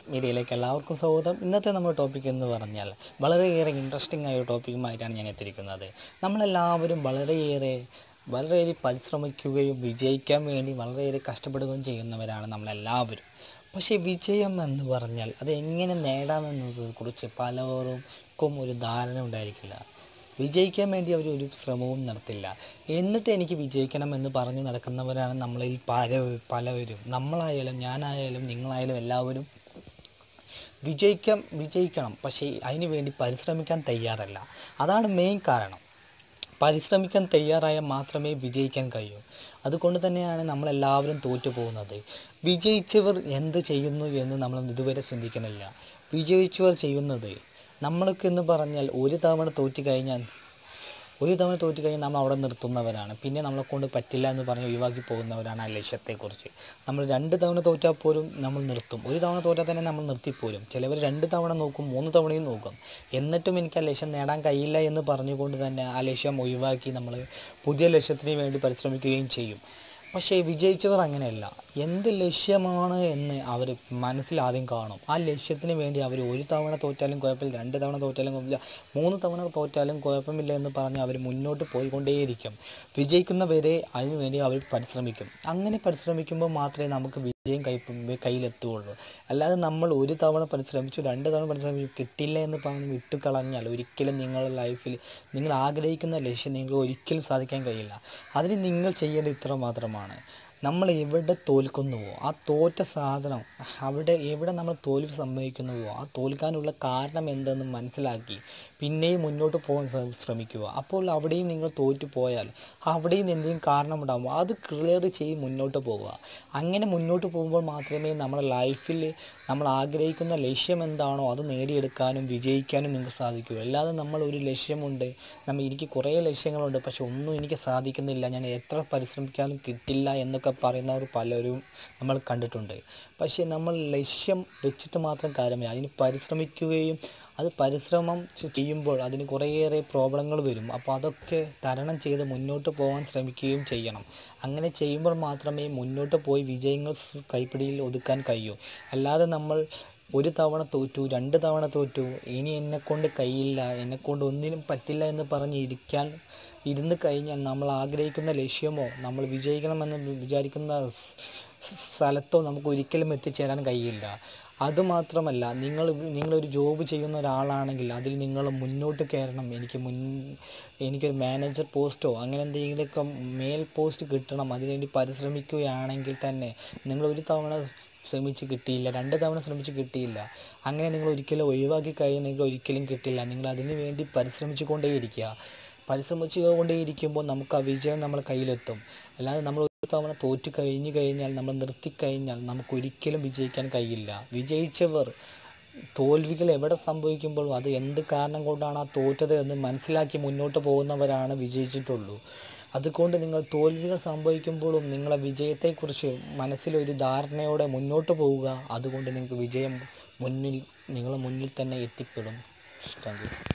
മീഡിയയിലേക്ക് എല്ലാവർക്കും സ്വാഗതം ഇന്നത്തെ നമ്മുടെ ടോപ്പിക് എന്ന് പറഞ്ഞാൽ വളരെയേറെ ഇൻട്രസ്റ്റിംഗ് ആയ ഒരു ടോപ്പിക്കുമായിട്ടാണ് ഞാൻ എത്തിയിരിക്കുന്നത് നമ്മളെല്ലാവരും വളരെയേറെ വളരെയേറെ പരിശ്രമിക്കുകയും വിജയിക്കാൻ വേണ്ടി വളരെയേറെ കഷ്ടപ്പെടുകയും ചെയ്യുന്നവരാണ് നമ്മളെല്ലാവരും പക്ഷേ വിജയം എന്ന് പറഞ്ഞാൽ അത് എങ്ങനെ നേടാമെന്നതിനെക്കുറിച്ച് പലർക്കും ഒരു ധാരണ ഉണ്ടായിരിക്കില്ല വിജയിക്കാൻ വേണ്ടി അവർ ഒരു ശ്രമവും നടത്തില്ല എന്നിട്ട് എനിക്ക് വിജയിക്കണം എന്ന് പറഞ്ഞ് നടക്കുന്നവരാണ് നമ്മളിൽ പല പലവരും നമ്മളായാലും ഞാനായാലും നിങ്ങളായാലും എല്ലാവരും വിജയിക്കാം വിജയിക്കണം പക്ഷേ അതിന് വേണ്ടി പരിശ്രമിക്കാൻ തയ്യാറല്ല അതാണ് മെയിൻ കാരണം പരിശ്രമിക്കാൻ തയ്യാറായാൽ മാത്രമേ വിജയിക്കാൻ കഴിയൂ അതുകൊണ്ട് തന്നെയാണ് നമ്മളെല്ലാവരും തോറ്റു പോകുന്നത് വിജയിച്ചവർ എന്ത് ചെയ്യുന്നു എന്ന് നമ്മൾ ഇതുവരെ ചിന്തിക്കുന്നില്ല വിജയിച്ചവർ ചെയ്യുന്നത് നമ്മൾക്ക് എന്ന് പറഞ്ഞാൽ ഒരു തവണ തോറ്റു കഴിഞ്ഞാൽ ഒരു തവണ തോറ്റു കഴിഞ്ഞാൽ നമ്മൾ അവിടെ നിർത്തുന്നവരാണ് പിന്നെ നമ്മളെ കൊണ്ട് പറ്റില്ല എന്ന് പറഞ്ഞ് ഒഴിവാക്കി പോകുന്നവരാണ് ആ ലക്ഷ്യത്തെക്കുറിച്ച് നമ്മൾ രണ്ട് തവണ തോറ്റാൽ പോലും നമ്മൾ നിർത്തും ഒരു തവണ തോറ്റാൽ തന്നെ നമ്മൾ നിർത്തിപ്പോരും ചിലവർ രണ്ട് തവണ നോക്കും മൂന്ന് തവണയും നോക്കും എന്നിട്ടും എനിക്ക് ആ ലക്ഷ്യം നേടാൻ കഴിയില്ല എന്ന് പറഞ്ഞുകൊണ്ട് തന്നെ ആ ലക്ഷ്യം ഒഴിവാക്കി നമ്മൾ പുതിയ ലക്ഷ്യത്തിന് വേണ്ടി പരിശ്രമിക്കുകയും ചെയ്യും പക്ഷേ വിജയിച്ചവർ അങ്ങനെയല്ല എന്ത് ലക്ഷ്യമാണ് എന്ന് അവർ മനസ്സിൽ ആദ്യം കാണും ആ ലക്ഷ്യത്തിന് വേണ്ടി അവർ ഒരു തവണ തോറ്റാലും കുഴപ്പമില്ല രണ്ട് തവണ തോറ്റാലും കുഴപ്പമില്ല മൂന്ന് തവണ തോറ്റാലും കുഴപ്പമില്ല എന്ന് പറഞ്ഞ് അവർ മുന്നോട്ട് പോയിക്കൊണ്ടേയിരിക്കും വിജയിക്കുന്നവരെ അതിനു വേണ്ടി അവർ പരിശ്രമിക്കും അങ്ങനെ പരിശ്രമിക്കുമ്പോൾ മാത്രമേ നമുക്ക് വിജയം കൈ കയ്യിലെത്തുകയുള്ളൂ അല്ലാതെ നമ്മൾ ഒരു തവണ പരിശ്രമിച്ചു രണ്ട് തവണ പരിശ്രമിച്ചു കിട്ടില്ല എന്ന് പറഞ്ഞ് വിട്ട് കളഞ്ഞാൽ ഒരിക്കലും നിങ്ങളുടെ ലൈഫിൽ നിങ്ങൾ ആഗ്രഹിക്കുന്ന ലക്ഷ്യം നിങ്ങൾ ഒരിക്കലും സാധിക്കാൻ കഴിയില്ല അതിന് നിങ്ങൾ ചെയ്യേണ്ടത് ഇത്ര മാത്രമാണ് നമ്മൾ എവിടെ തോൽക്കുന്നുവോ ആ തോറ്റ സാധനം അവിടെ എവിടെ നമ്മൾ തോൽവി സംഭവിക്കുന്നുവോ ആ തോൽക്കാനുള്ള കാരണം എന്തെന്ന് മനസ്സിലാക്കി പിന്നെയും മുന്നോട്ട് പോകാൻ ശ്ര- ശ്രമിക്കുക അപ്പോൾ അവിടെയും നിങ്ങൾ തോറ്റു പോയാൽ അവിടെയും എന്തെങ്കിലും കാരണമുണ്ടാകും അത് ക്ലിയർ ചെയ്ത് മുന്നോട്ട് പോകുക അങ്ങനെ മുന്നോട്ട് പോകുമ്പോൾ മാത്രമേ നമ്മുടെ ലൈഫിൽ നമ്മൾ ആഗ്രഹിക്കുന്ന ലക്ഷ്യം എന്താണോ അത് നേടിയെടുക്കാനും വിജയിക്കാനും നിങ്ങൾക്ക് സാധിക്കൂ അല്ലാതെ നമ്മൾ ഒരു ലക്ഷ്യമുണ്ട് നമ്മൾ എനിക്ക് കുറേ ലക്ഷ്യങ്ങളുണ്ട് പക്ഷെ ഒന്നും എനിക്ക് സാധിക്കുന്നില്ല ഞാൻ എത്ര പരിശ്രമിക്കാനും കിട്ടില്ല എന്നൊക്കെ പറയുന്നവർ പലരും നമ്മൾ കണ്ടിട്ടുണ്ട് പക്ഷേ നമ്മൾ ലക്ഷ്യം വെച്ചിട്ട് മാത്രം കാര്യമില്ല അതിന് പരിശ്രമിക്കുകയും അത് പരിശ്രമം ചെ- ചെയ്യുമ്പോൾ അതിന് കുറേയേറെ പ്രോബ്ലങ്ങൾ വരും അപ്പോൾ അതൊക്കെ തരണം ചെയ്ത് മുന്നോട്ട് പോകാൻ ശ്രമിക്കുകയും ചെയ്യണം അങ്ങനെ ചെയ്യുമ്പോൾ മാത്രമേ മുന്നോട്ട് പോയി വിജയങ്ങൾ സ് കൈപ്പിടിയിൽ ഒതുക്കാൻ കഴിയൂ അല്ലാതെ നമ്മൾ ഒരു തവണ തോറ്റു രണ്ട് തവണ തോറ്റു ഇനി എന്നെക്കൊണ്ട് കഴിയില്ല എന്നെക്കൊണ്ട് ഒന്നിനും പറ്റില്ല എന്ന് പറഞ്ഞ് ഇരിക്കാൻ ഇരുന്ന് കഴിഞ്ഞാൽ നമ്മൾ ആഗ്രഹിക്കുന്ന ലക്ഷ്യമോ നമ്മൾ വിജയിക്കണമെന്ന് വിചാരിക്കുന്ന സ് സ് സ്ഥലത്തോ നമുക്ക് ഒരിക്കലും എത്തിച്ചേരാൻ കഴിയില്ല അതുമാത്രമല്ല നിങ്ങൾ നിങ്ങളൊരു ജോബ് ചെയ്യുന്ന ഒരാളാണെങ്കിൽ അതിൽ നിങ്ങൾ മുന്നോട്ട് കയറണം എനിക്ക് മുൻ എനിക്കൊരു മാനേജർ പോസ്റ്റോ അങ്ങനെ എന്തെങ്കിലുമൊക്കെ മേൽ പോസ്റ്റ് കിട്ടണം അതിനുവേണ്ടി പരിശ്രമിക്കുകയാണെങ്കിൽ തന്നെ നിങ്ങൾ ഒരു തവണ ശ്രമിച്ച് കിട്ടിയില്ല രണ്ട് തവണ ശ്രമിച്ച് കിട്ടിയില്ല അങ്ങനെ നിങ്ങൾ ഒരിക്കലും ഒഴിവാക്കി കഴിഞ്ഞാൽ നിങ്ങൾ ഒരിക്കലും കിട്ടില്ല നിങ്ങൾ അതിനു വേണ്ടി പരിശ്രമിച്ചു കൊണ്ടേയിരിക്കുക പരിശ്രമിച്ചു കൊണ്ടേയിരിക്കുമ്പോൾ നമുക്ക് ആ വിജയം നമ്മളെ കയ്യിലെത്തും അല്ലാതെ നമ്മൾ ഒരു തവണ തോറ്റു കഴിഞ്ഞു കഴിഞ്ഞാൽ നമ്മൾ നിർത്തിക്കഴിഞ്ഞാൽ നമുക്ക് ഒരിക്കലും വിജയിക്കാൻ കഴിയില്ല വിജയിച്ചവർ തോൽവികൾ എവിടെ സംഭവിക്കുമ്പോഴും അത് എന്ത് കാരണം കൊണ്ടാണ് ആ തോറ്റത് എന്ന് മനസ്സിലാക്കി മുന്നോട്ട് പോകുന്നവരാണ് വിജയിച്ചിട്ടുള്ളൂ അതുകൊണ്ട് നിങ്ങൾ തോൽവികൾ സംഭവിക്കുമ്പോഴും നിങ്ങളെ വിജയത്തെക്കുറിച്ച് മനസ്സിലൊരു ധാരണയോടെ മുന്നോട്ട് പോവുക അതുകൊണ്ട് നിങ്ങൾക്ക് വിജയം മുന്നിൽ നിങ്ങളെ മുന്നിൽ തന്നെ എത്തിപ്പെടും താങ്ക് യു